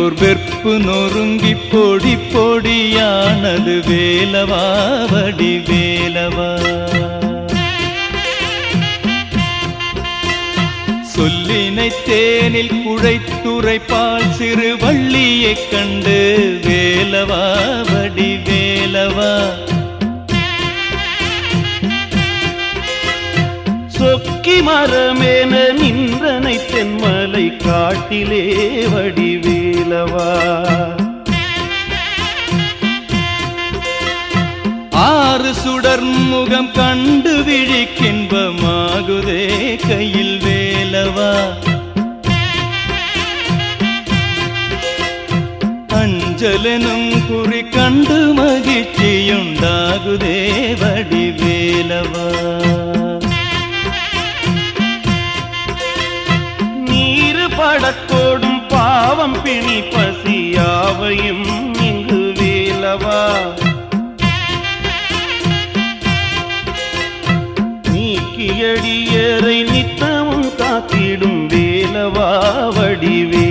எனக்கோர் வெற்பு நொறுங்கி பொடி பொடியானது வேலவா வடி வேலவா சொல்லினை தேனில் குழைத்துரைப்பால் சிறு வள்ளியைக் கண்டு வேலவா வடி வேலவா சொக்கி மரமேன நின்றனை தென்மலை காட்டிலே வடிவேலவா ஆறு சுடர் முகம் கண்டு விழிக்கின்பமாகுதே கையில் வேலவா அஞ்சலெனும் குறி கண்டு மகிழ்ச்சியுண்டாகுதே வடி வேலவா நீரு படத்தோடும் பாவம் பிணி பசியாவையும் இங்கு வேலவா நீக்கியடியரை நித்தமும் காத்திடும் வேலவா வடிவே